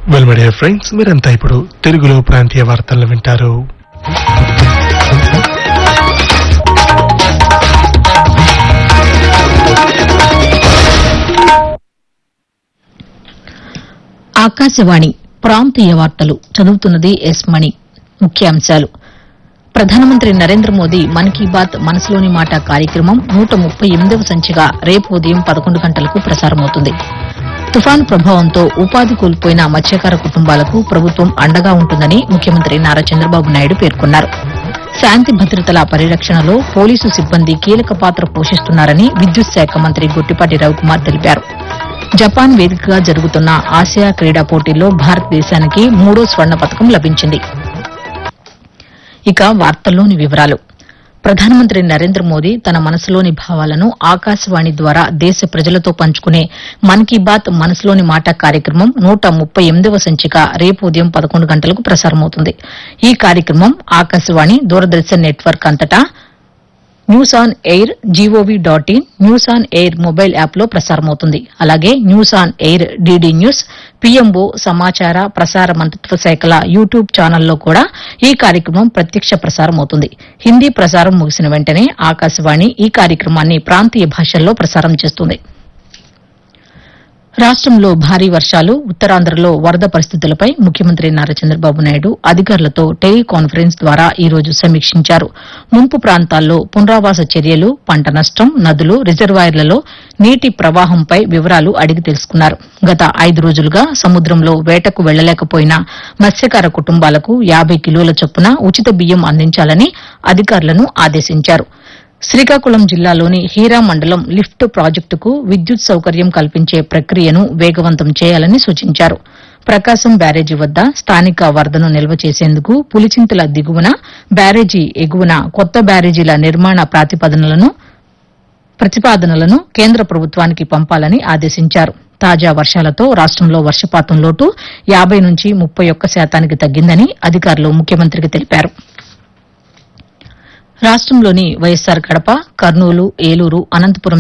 well my dear friends మీరంతా ఇప్పుడు తెలుగులో ప్రాంతీయ వార్తలను వింటారు ఆకాశవాణి ప్రాంతీయ వార్తలు చదువుతున్నది ఎస్ మణి ముఖ్యాంశాలు ప్రధానమంత్రి నరేంద్ర మోదీ మన్ కీ బాత్ మనసులోని మాట కార్యక్రమం నూట ముప్పై ఎనిమిదవ సంచిక రేపు ఉదయం పదకొండు గంటలకు ప్రసారమవుతుంది తుఫాను ప్రభావంతో ఉపాధి కోల్పోయిన మత్స్యకార కుటుంబాలకు ప్రభుత్వం అండగా ఉంటుందని ముఖ్యమంత్రి నారా చంద్రబాబు నాయుడు పేర్కొన్నారు శాంతి భద్రతల పరిరక్షణలో పోలీసు సిబ్బంది కీలక పాత్ర పోషిస్తున్నారని విద్యుత్ శాఖ మంత్రి గొట్టిపాటి రవికుమార్ తెలిపారు జపాన్ వేదికగా జరుగుతున్న ఆసియా క్రీడా పోటీల్లో భారతదేశానికి మూడో స్వర్ణ పథకం లభించింది ఇక వార్తల్లోని వివరాలు ప్రధానమంత్రి నరేంద్ర మోదీ తన మనసులోని భావాలను ఆకాశవాణి ద్వారా దేశ ప్రజలతో పంచుకునే మన్ కీ బాత్ మనసులోని మాట కార్యక్రమం నూట ముప్పై ఎనిమిదవ సంచిక రేపు ఉదయం పదకొండు గంటలకు ప్రసారమవుతుంది ఈ కార్యక్రమం ఆకాశవాణి దూరదర్శన్ నెట్వర్క్ అంతటా news on air GOV dot in news on air mobile యాప్లో ప్రసారమవుతుంది అలాగే news on air DD news PMO సమాచార ప్రసార మంత్రిత్వ శాఖల యూట్యూబ్ ఛానల్లో కూడా ఈ కార్యక్రమం ప్రత్యక్ష ప్రసారమవుతుంది హిందీ ప్రసారం ముగిసిన వెంటనే ఆకాశవాణి ఈ కార్యక్రమాన్ని ప్రాంతీయ భాషల్లో ప్రసారం చేస్తుంది రాష్టంలో భారీ వర్షాలు ఉత్తరాంధ్రలో వరద పరిస్థితులపై ముఖ్యమంత్రి నారా చంద్రబాబు నాయుడు అధికారులతో టెలికాన్ఫరెన్స్ ద్వారా ఈ రోజు సమీక్షించారు ముంపు ప్రాంతాల్లో పునరావాస చర్యలు పంట నష్టం నదులు రిజర్వాయర్లలో నీటి ప్రవాహంపై వివరాలు అడిగి తెలుసుకున్నారు గత ఐదు రోజులుగా సముద్రంలో వేటకు వెళ్లలేకపోయిన మత్స్యకార కుటుంబాలకు యాబై కిలోల చొప్పున ఉచిత బియ్యం అందించాలని అధికారులను ఆదేశించారు శ్రీకాకుళం జిల్లాలోని హీరా మండలం లిఫ్ట్ ప్రాజెక్టుకు విద్యుత్ సౌకర్యం కల్పించే ప్రక్రియను వేగవంతం చేయాలని సూచించారు ప్రకాశం బ్యారేజీ వద్ద స్థానిక వరదను నిల్వ చేసేందుకు పులిచింతల దిగువన బ్యారేజీ ఎగువన కొత్త బ్యారేజీల నిర్మాణ ప్రాతిపదనలను ప్రతిపాదనలను కేంద్ర ప్రభుత్వానికి పంపాలని ఆదేశించారు తాజా వర్షాలతో రాష్టంలో వర్షపాతం లోటు యాబై నుంచి ముప్పై ఒక్క శాతానికి తగ్గిందని అధికారులు ముఖ్యమంత్రికి తెలిపారు రాష్టంలోని వైఎస్సార్ కడప కర్నూలు ఏలూరు అనంతపురం